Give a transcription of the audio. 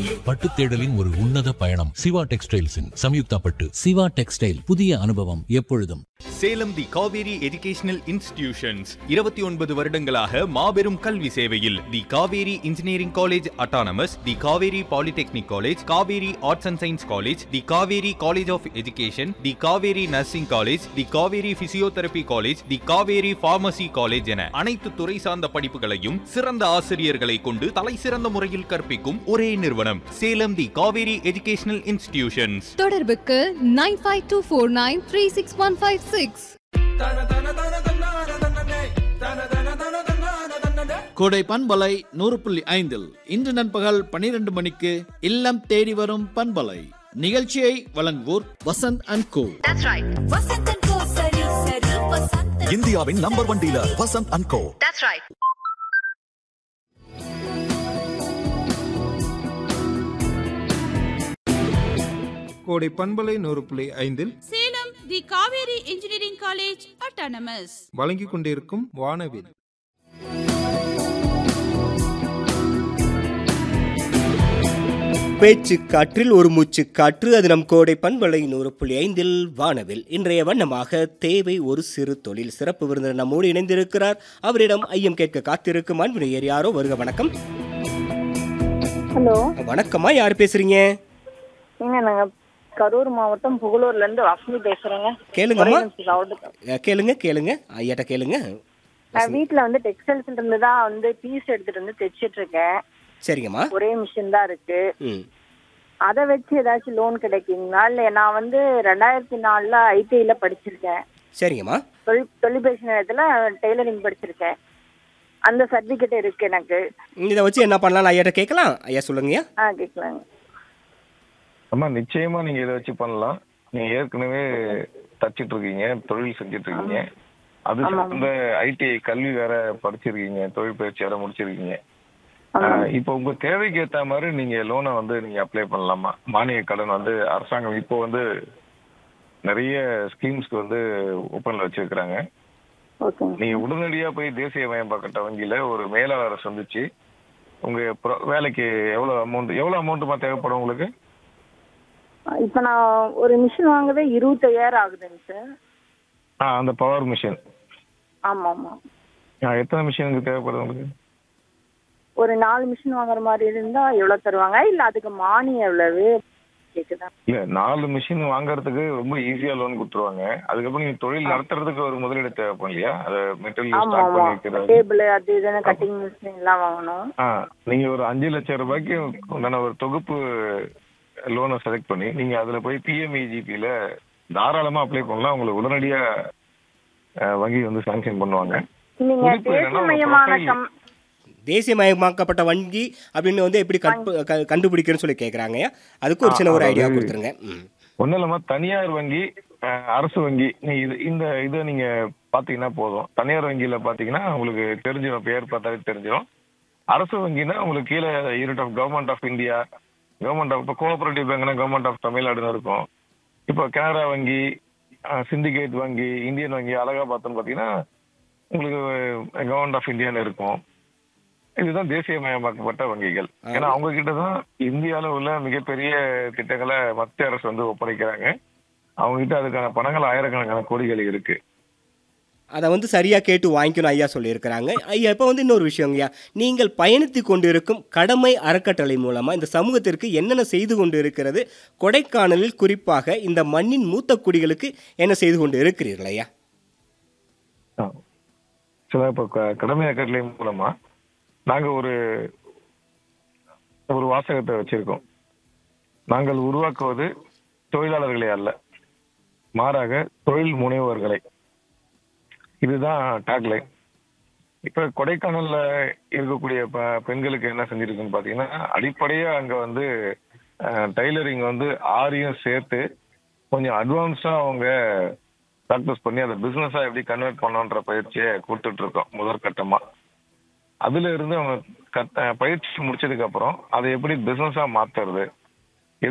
பட்டு தேடலின் ஒரு உன்னத பயணம் சிவா டெக்ஸ்டைல்ஸின் சம்யுக்தா பட்டு சிவா டெக்ஸ்டைல் புதிய அனுபவம் எப்பொழுதும் Salem the Kaveri educational institutions இருபத்தி ஒன்பது வருடங்களாக மாபெரும் கல்வி சேவையில் the Kaveri engineering college autonomous the Kaveri polytechnic college Kaveri arts and science college the Kaveri college of education the Kaveri nursing college the Kaveri physiotherapy college the Kaveri pharmacy college என அனைத்து துறை சார்ந்த படிப்புகளையும் சிறந்த ஆசிரியர்களை கொண்டு தலை சிறந்த முறையில் கற்பிக்கும் ஒரே நிறுவனம் Salem the Kaveri educational institutions தொடர்புக்கு nine five two four nine three six one five six Kodai பண்பலை நூறு புள்ளி ஐந்தில் இன்று நண்பகல் பனிரெண்டு மணிக்கு இல்லம் தேடி வரும் பண்பலை நிகழ்ச்சியை வழங்குவோர் வசந்த் அண்ட் கோ இந்தியாவின் number one dealer Vasanth and co Kodai பண்பலை நூறு புள்ளி ஐந்தில் Salem the Kaveri engineering college autonomous வழங்கிக் கொண்டிருக்கும் வானவில் பேச்சு காற்றில் ஒரு மூச்சு காற்று அது நம் கோடை பண்பலை நூறு புள்ளி ஐந்தில் வானவில் இன்றைய வண்ணமாக தேவை ஒரு சிறு தொழில் சிறப்பு விருந்தினர் நம்மோடு இணைந்திருக்கிறார் அவரிடம் ஐயம் கேட்க காத்திருக்கும் அன்பினையர் யாரோ வருக வணக்கம் ஹலோ வணக்கம்மா யார் பேசுறீங்க ஏங்க நாங்க கரூர் மாவட்டம் புகழூர்ல இருந்து வாசுமி பேசுறேங்க கேளுங்கம்மா ஒரே நிமிஷம் சவுண்டு. அஹ், கேளுங்க கேளுங்க ஐயாட்ட கேளுங்க நான் வீட்ல வந்து டெக்ஸ்டைல்ஸ்ல இருந்து தான் வந்து பீஸ் எடுத்துட்டு வந்து தைச்சிட்டு இருக்கேன் சரிங்கம்மா ஒரே மிஷின் தான் இருக்கு ம் அதை வச்சு ஏதாச்சும் லோன் கிடைக்குங்களா இல்ல நான் வந்து ரெண்டாயிரத்தி நாலுல ஐடிஐல படிச்சிருக்கேன் சரிங்கம்மா தொழில் தொழிற்பயிற்சி நிலையத்துல டெய்லரிங் படிச்சிருக்கேன் அந்த சர்டிபிகேட் இருக்கு எனக்கு இதை வச்சு என்ன பண்ணலாம் ஐயாட்ட கேட்கலாம் ஐயா சொல்லுங்கய்யா ஆ கேட்கலாங்க அம்மா நிச்சயமா நீங்க இதை வச்சு பண்ணலாம் நீங்க ஏற்கனவே தச்சிட்டு இருக்கீங்க தொழில் செஞ்சுட்டு இருக்கீங்க அது ஆமாம். சார்ந்த ஐடிஐ கல்வி வேற படிச்சிருக்கீங்க தொழில் பயிற்சி வேற முடிச்சிருக்கீங்க ஆமாம். ஆஹ் இப்போ உங்க தேவைக்கு ஏத்த மாதிரி நீங்க லோனை வந்து நீங்க அப்ளை பண்ணலாமா மானிய கடன் வந்து அரசாங்கம் இப்போ வந்து நிறைய ஸ்கீம்ஸ்க்கு வந்து ஓப்பன்ல வச்சிருக்கிறாங்க ஓகேங்க நீங்க உடனடியா போய் தேசிய மயமாக்கப்பட்ட வங்கியில ஒரு மேலாளரை சந்திச்சு உங்க pro- வேலைக்கு எவ்வளவு அமௌண்ட் எவ்வளவு அமௌண்ட்டுமா தேவைப்படும் உங்களுக்கு இப்ப நான் ஒரு மிஷின் வாங்கவே இருபத்தையாயிரம் ஆகுதுங்க சார் ஆ அந்த பவர் மிஷின் ஆமா ஆமா எத்தனை மிஷினுக்கு தேவைப்படுது உங்களுக்கு ஒரு நாலு மிஷின் வாங்குற மாதிரி இருந்தா எவ்வளவு தருவாங்க இல்ல அதுக்கு மானியம் எவ்வளவு கேக்குதா இல்ல நாலு மிஷின் வாங்குறதுக்கு ரொம்ப ஈஸியா லோன் கொடுத்துருவாங்க அதுக்கப்புறம் நீங்க தொழில் நடத்துறதுக்கு ஒரு முதலீடு தேவைப்படும் இல்லையா அதை மெட்டீரியல் ஆமா ஸ்டார்ட் ஆமா பண்ணி வைக்கிறது டேபிள் அது இதுன்னு கட்டிங் மிஷின் எல்லாம் வாங்கணும் ஆ நீங்க ஒரு அஞ்சு லட்சம் ரூபாய்க்கு உண்டான ஒரு தொகுப்பு லோனை செலக்ட் பண்ணி நீங்க அதுல போய் பிஎம்இஜிபியில தாராளமா அப்ளை பண்ணலாம் உங்களுக்கு உடனடியா அஹ், வங்கி வந்து சாங்ஷன் பண்ணுவாங்க நீங்க குறிப்பு என்னன்னா, உங்க தேசியமயமான profile- கம் தேசியமயமாக்கப்பட்ட வங்கி அப்படின்னு வந்து எப்படி கற்ப- க- கண்டுபிடிக்கிறேன்னு சொல்லி கேட்குறாங்க அதுக்கு ஒரு சின்ன ஒரு ஆ, ஐடியா அதாவது- கொடுத்துருங்க ம் ஒன்றும் இல்லாம தனியார் வங்கி அஹ், அரசு வங்கி நீ இது இந்த இதை நீங்க பாத்தீங்கன்னா போதும் தனியார் வங்கியில பாத்தீங்கன்னா உங்களுக்கு தெரிஞ்சிடும் பேர் பார்த்தாலே தெரிஞ்சிடும் அரசு வங்கினா உங்களுக்கு கீழே unit of government of India government of இப்போ கோஆபரேட்டிவ் பேங்க்னா கவர்மெண்ட் ஆஃப் தமிழ்நாடுன்னு இருக்கும் இப்போ கனரா வங்கி சிண்டிகேட் வங்கி இந்தியன் வங்கி அலகாபாத்னு பாத்தீங்கன்னா உங்களுக்கு கவர்மெண்ட் ஆஃப் இந்தியான்னு இருக்கும் இதுதான் தேசியமயமாக்கப்பட்ட வங்கிகள் ஏன்னா அவங்க கிட்ட தான் இந்தியால உள்ள மிகப்பெரிய திட்டங்களை மத்திய அரசு வந்து ஒப்படைக்கிறாங்க அவங்க கிட்ட அதுக்கான பணங்கள் ஆயிரக்கணக்கான கோடிகள் இருக்கு அதை வந்து சரியாக கேட்டு வாங்கிக்கணும் ஐயா சொல்லியிருக்கிறாங்க ஐயா இப்போ வந்து இன்னொரு விஷயங்கய்யா நீங்கள் பயணித்து கொண்டிருக்கும் கடமை அறக்கட்டளை மூலமாக இந்த சமூகத்திற்கு என்னென்ன செய்து கொண்டு இருக்கிறது கொடைக்கானலில் குறிப்பாக இந்த மண்ணின் மூத்த குடிகளுக்கு என்ன செய்து கொண்டு இருக்கிறீர்கள் ஐயா சில இப்போ க- கடமை அறக்கட்டளை மூலமா நாங்க ஒரு ஒரு வாசகத்தை வச்சிருக்கோம் நாங்கள் உருவாக்குவது தொழிலாளர்களை அல்ல மாறாக தொழில் முனைவோர்களை இதுதான் டேக்லைன் இப்ப கொடைக்கானல்ல இருக்கக்கூடிய ப- பெண்களுக்கு என்ன செஞ்சிருக்குன்னு பாத்தீங்கன்னா அடிப்படையா அங்க வந்து டைலரிங் வந்து ஆரியும் சேர்த்து கொஞ்சம் அட்வான்ஸா அவங்க ப்ராக்டிஸ் பண்ணி அதை பிசினஸா எப்படி கன்வெர்ட் பண்ணணுன்ற பயிற்சியை கொடுத்துட்டு இருக்கோம் முதற்கட்டமா அதுல இருந்து அவங்க கத்த பயிற்சி முடிச்சதுக்கு அப்புறம் அதை எப்படி பிசினஸா மாத்துறது